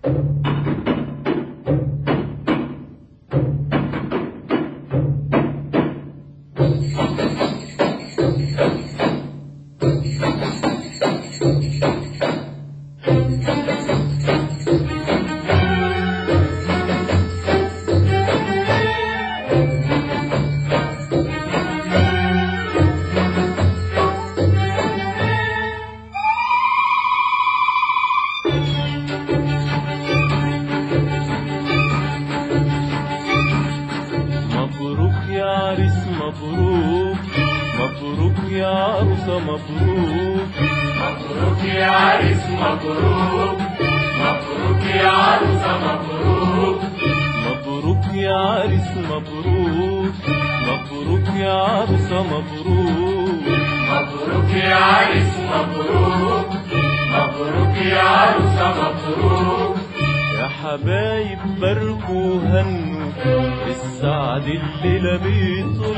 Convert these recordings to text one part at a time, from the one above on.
مبروك يا عريس مبروك مبروك يا عروسة مبروك مبروك يا عريس مبروك مبروك يا عروسة مبروك مبروك يا عريس مبروك مبروك يا عروسة مبروك مبروك يا عريس مبروك مبروك يا عروسة مبروك يا حبايب باركوا هنوا السعد الليلة بيطل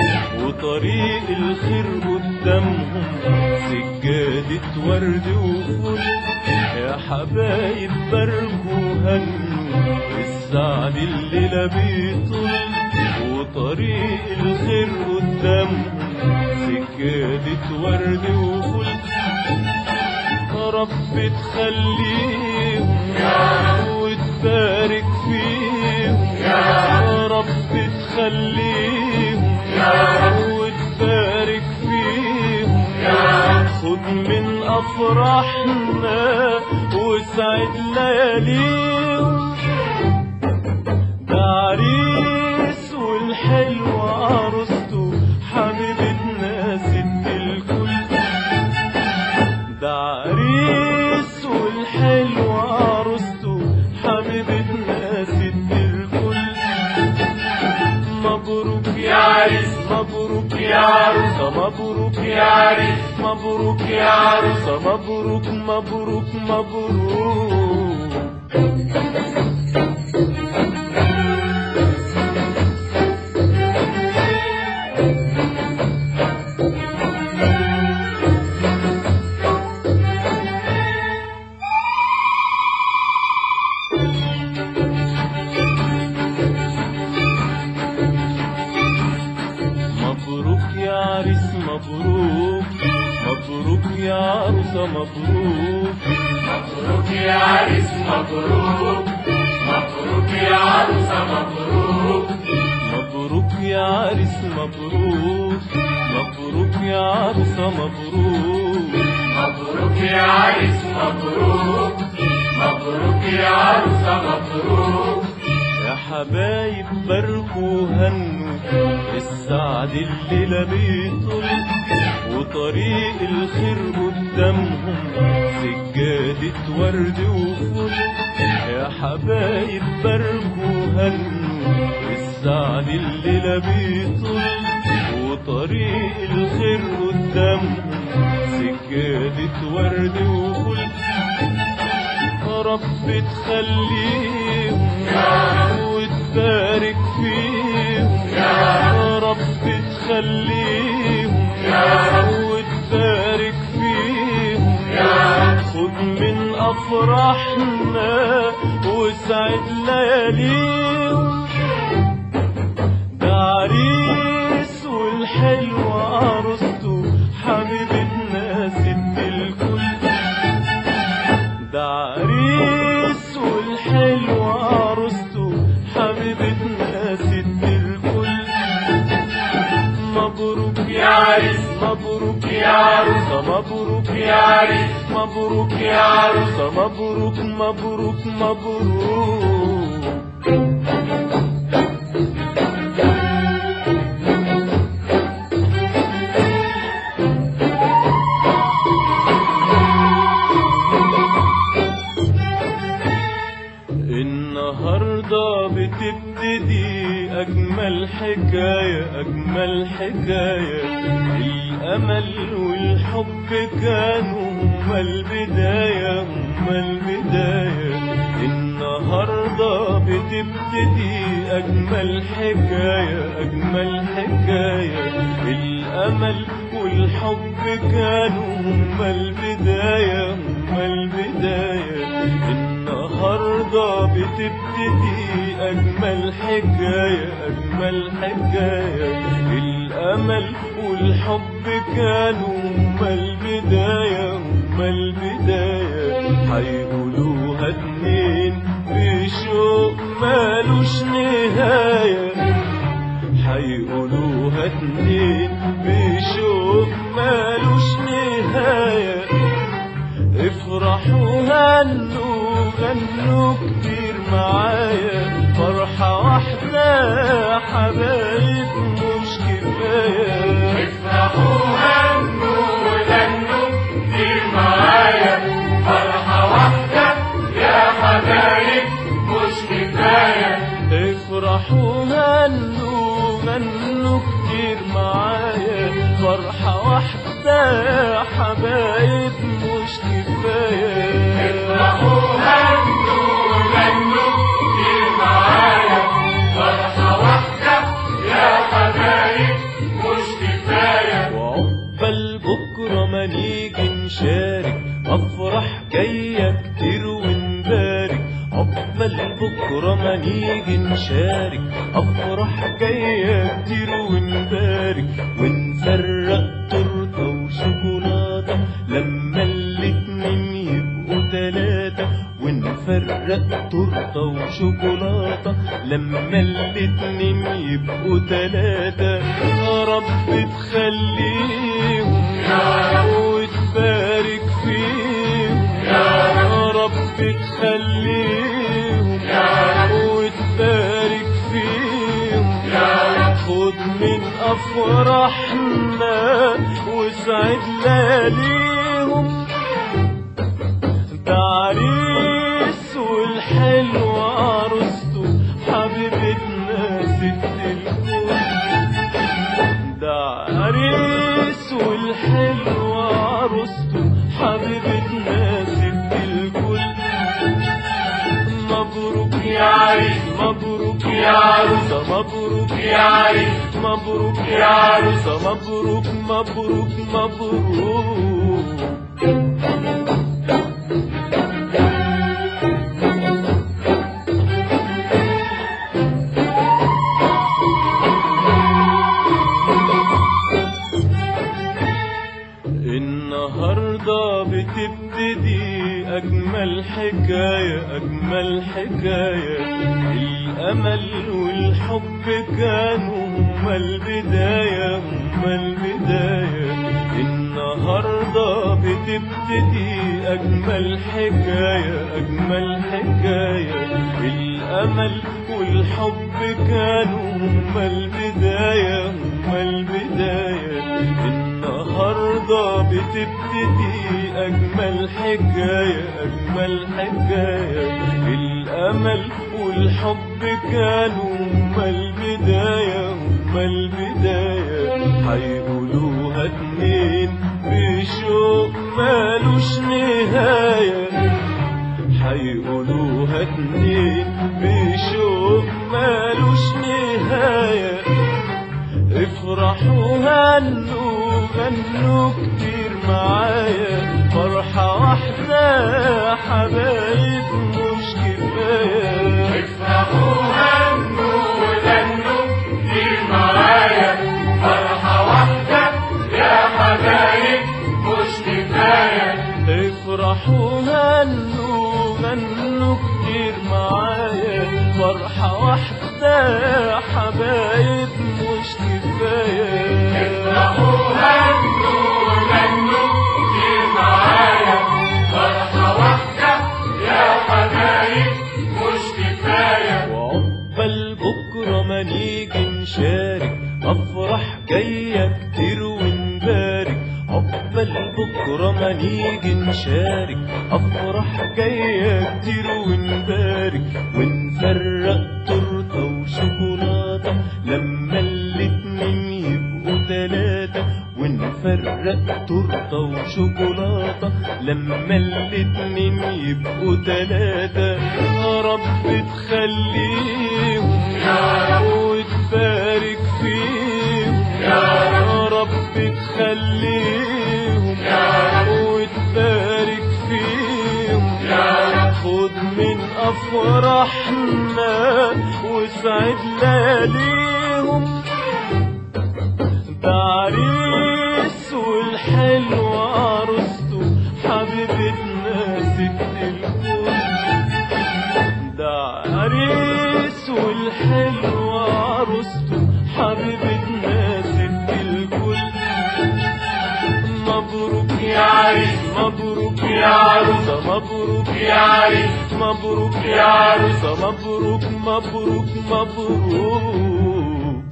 وطريق الخير قدامهم سجادة ورد وفل يا حبايب باركوا هنوا السعد الليلة بيطل وطريق الخير قدامهم سجادة ورد وفل يا رب تخليهم وتبارك فيهم يا رب تخليهم وتبارك فيهم خد من افراحنا وسعد لياليهم ده عريس والحلوة عروسته حبيبتنا ست الكل ده عريس والحلوة عروسته حبيبتنا ست الكل مبروك يا عريس مبروك يا عروسة مبروك يا عريس مبروك يا عروسة مبروك مبروك مبروك مبروك يا عريس مبروك مبروك يا عروسة مبروك مبروك يا عريس مبروك مبروك يا عروسة مبروك مبروك يا عريس مبروك مبروك يا عروسة مبروك مبروك يا عريس مبروك مبروك يا عروسة مبروك يا حبايب باركوا هنوا السعد الليلة بيطل وطريق الخير قدامهم سجادة ورد وفل يا حبايب باركوا هنوا السعد الليلة بيطل وطريق الخير قدامهم سجادة ورد وفل يا رب تخليهم وتبارك فيهم يا رب تخليهم وتبارك فيهم خد من افراحنا وسعد لياليهم ده عريس والحلوة عروسته حبيبتنا ست الكل ده عريس والحلوة عروسته حبيبتنا ست الكل مبروك يا عريس مبروك يا عروسة مبروك يا عريس مبروك يا عروسة مبروك مبروك مبروك النهاردة بتبتدي أجمل حكاية أجمل حكاية الأمل والحب كانوا هما البداية هما البداية النهاردة بتبتدي أجمل حكاية أجمل حكاية الأمل والحب كانوا هما البداية هما هما البداية النهاردة بتبتدي أجمل حكاية أجمل حكاية الأمل والحب كانوا هما البداية هما البداية هيقولوها اتنين بشوق مالوش نهاية هيقولوها اتنين بشوق مالوش نهاية افرحوا هنوا غنوا كتير معايا فرحة واحدة حبايب مش كفاية افرحوا هنوا وغنوا كتير معايا فرحة واحدة يا حبايب مش كفاية افرحوا هنوا غنوا كتير معايا فرحة واحدة حبايب مش كفاية افرحوا هنوا وغنوا كتير معايا فرحة واحدة يا حبايب مش كفاية وعقبال بكرة ما نيجي نشارك أفرح جاية كتير ونبارك عقبال بكرة ما نيجي نشارك أفرح جاية كتير ونبارك ونفرق تورتة وشوكولاتة لما الاتنين يبقوا تلاتة ونفرق تورتة وشوكولاتة لما الاتنين يبقوا تلاتة يا رب تخليهم وتبارك فيهم يا رب تخليهم وتبارك فيهم خد من أفراحنا وسعد لياليهم ده عريس والحلو عروسته حبيبتنا ست الكل ده عريس والحلو عروسته حبيبتنا ست الكل مبروك يا عريس مبروك يا عروسة مبروك يا عريس مبروك يا عروسة مبروك مبروك مبروك النهاردة بتبتدي أجمل حكاية أجمل حكاية الأمل والحب كانوا هما البداية هما البداية النهاردة بتبتدي أجمل حكاية أجمل حكاية الأمل والحب كانوا هما البداية هما البداية النهاردة بتبتدي أجمل حكاية أجمل حكاية الأمل والحب كانوا هما البداية هما البداية هيقولوها اتنين بشوق مالوش نهاية هيقولوها اتنين بشوق مالوش نهاية افرحوا هنوا غنوا كتير معايا فرحة واحدة حبايب مش كفاية افرحوا هنوا وغنوا كتير معايا فرحة واحدة يا حبايب مش كفاية افرحوا هنوا غنوا كتير معايا فرحة واحدة حبايب مش كفاية افرحوا هنوا وغنوا كتير معايا فرحة واحدة يا حبايب مش كفاية وعقبال بكرة ما نيجي نشارك أفرح جاية كتير ونبارك عقبال بكرة ما نيجي نشارك أفرح جاية كتير ونبارك ونفرق تورتة وشوكولاتة لما الاتنين يبقوا تلاتة ونفرق تورتة وشوكولاتة لما الاتنين يبقوا تلاتة يا رب تخليهم وتبارك فيهم يا رب تخليهم وتبارك فيهم من أفراحنا وسعد لياليهم ده عريس والحلوة عروسته حبيبتنا ست الكل ده عريس والحلوة عروسته حبيبتنا ست الكل مبروك يا عريس مبروك يا عروسة مبروك يا عريس مبروك يا عروسة مبروك مبروك مبروك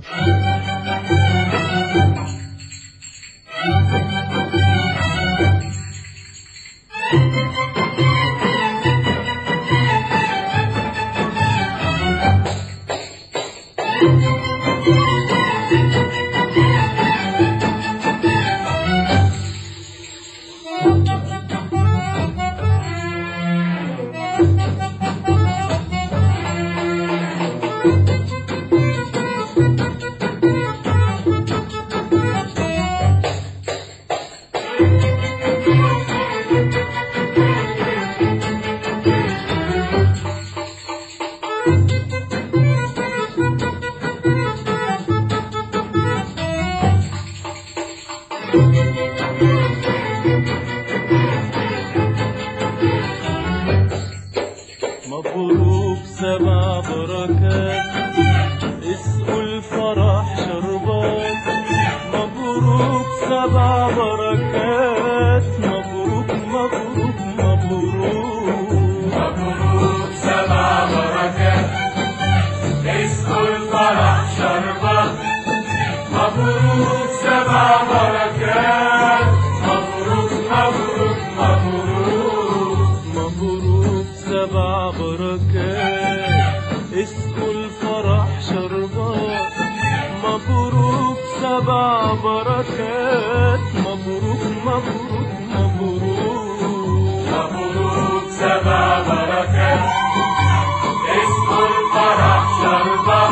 مبروك سبع بركات اسقوا الفرح شربات مبروك سبع بركات مبروك مبروك مبروك مبروك سبع بركات اسقوا الفرح شربة مبروك سبع بركات مبروك مبروك مبروك مبروك سبع بركات اسقوا الفرح شربات مبروك سبع بركات مبروك مبروك مبروك مبروك سبع بركات اسقوا الفرح شربة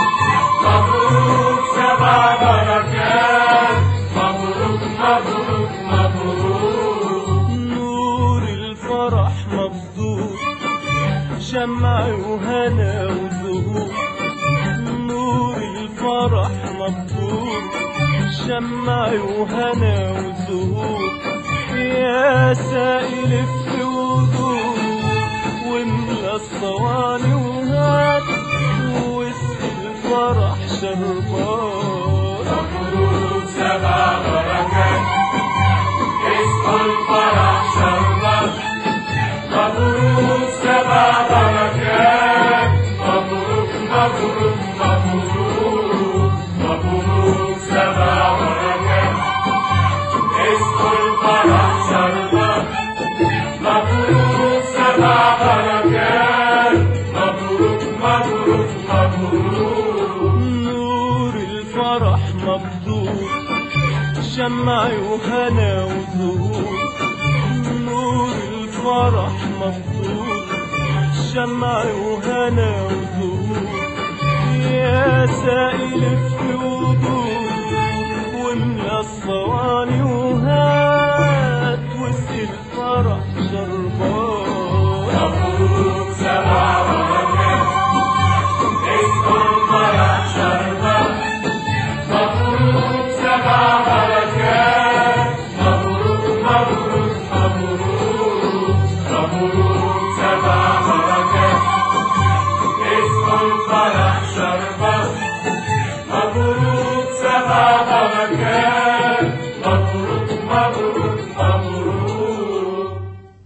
مبروك سبع بركات مبروك مبروك مبروك نور الفرح مبدور شمع وهنا وزهور نور الفرح مبدور شمع وهنا وزهور يا سائل في وضوء واملى الصواني وهات واسقي الفرح شربات مبروك سبع بركات اسقوا الفرح شربة مبروك سبع بركات مبروك مبروك مبروك مبروك سبع بركات اسقوا الفرح شربة مبروك سبع بركات مبروك مبروك مبروك نور الفرح مبدور شمع وهنا وزهور نور الفرح مبدور شمع وهنا وزهور يا سائل في وضوء واملى الصواني وهات واسقي الفرح شربات مبروك سبع بركات اسقوا الفرح شربة مبروك سبع بركات مبروك مبروك مبروك مبروك سبع بركات اسقوا الفرح شربة مبروك سبع بركات مبروك مبروك مبروك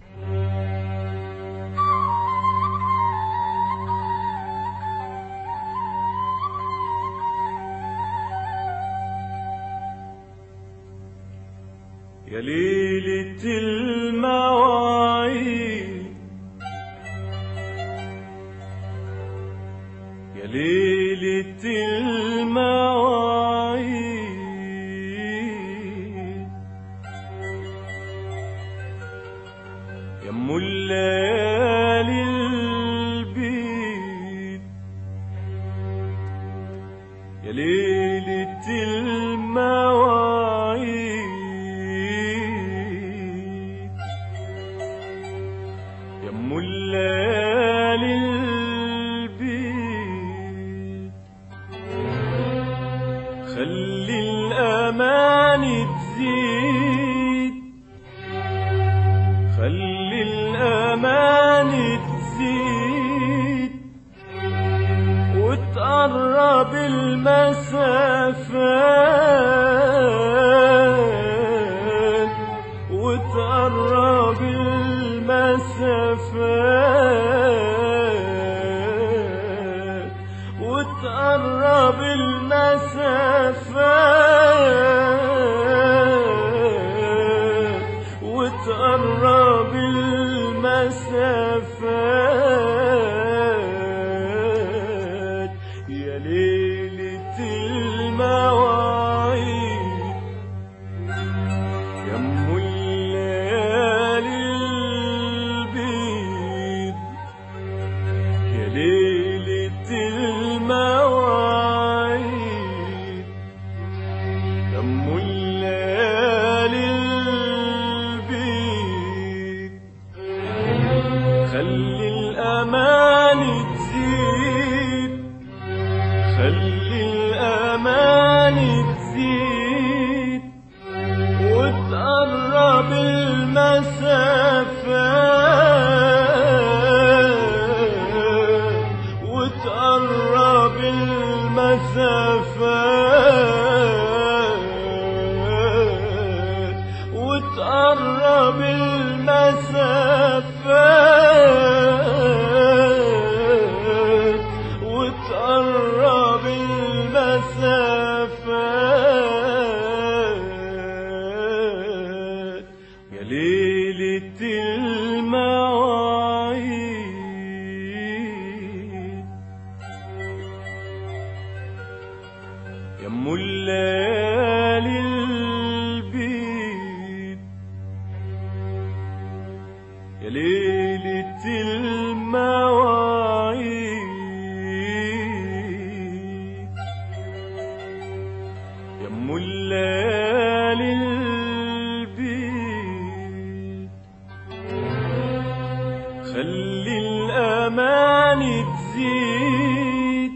يا ليلة المواعيد يا ليلة المواعيد يا ام الليالي البيت يا ليلة المواعيد يا ام الليالي الأمان تزيد خلي الأمان تزيد وتقرب المسافات وتقرب المسافات وتقرب المسافات وتقرب المسافات يا ليلة المواعيد يا ام الليالي البيت يا ليلة المواعيد يا ام الليالي البيت خلي الأمان تزيد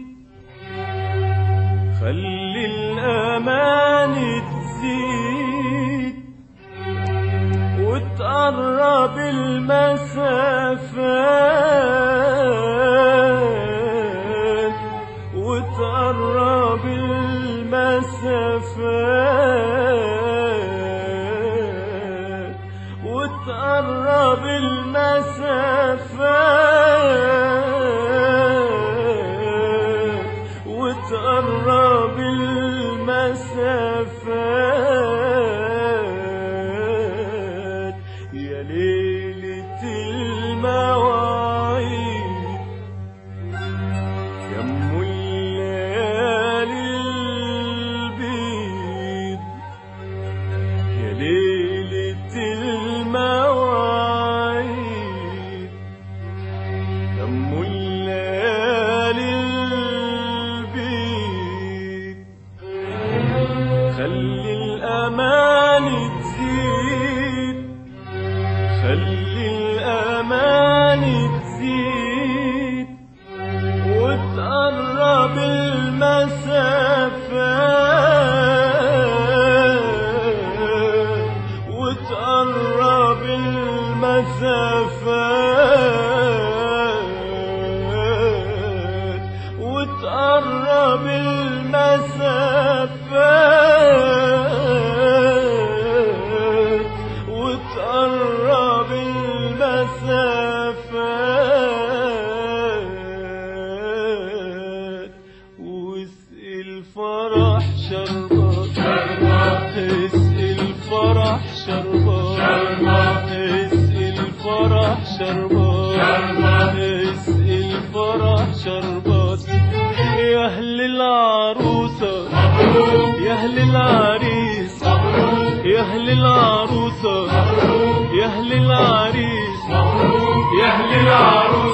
خلي الأمان تزيد وتقرب المسافات وتقرب المسافات وتقرب المسافات وتقرب المسافات يا ليلة المواعيد يا ام الليالي البيض يا ليلة المواعيد يا ام الليالي البيض خلي الأمان تزيد خلي الأمان تزيد وتقرب المسافات وتقرب المسافات وتقرب المسافات وتقرب المسافات واسقي الفرح شربات اسقي الفرح شربات اسقي الفرح شربات اسقي الفرح شربات يا اهل العروسه يا اهل العريس يا اهل العروسه يا اهل العريس يا اهل العروسه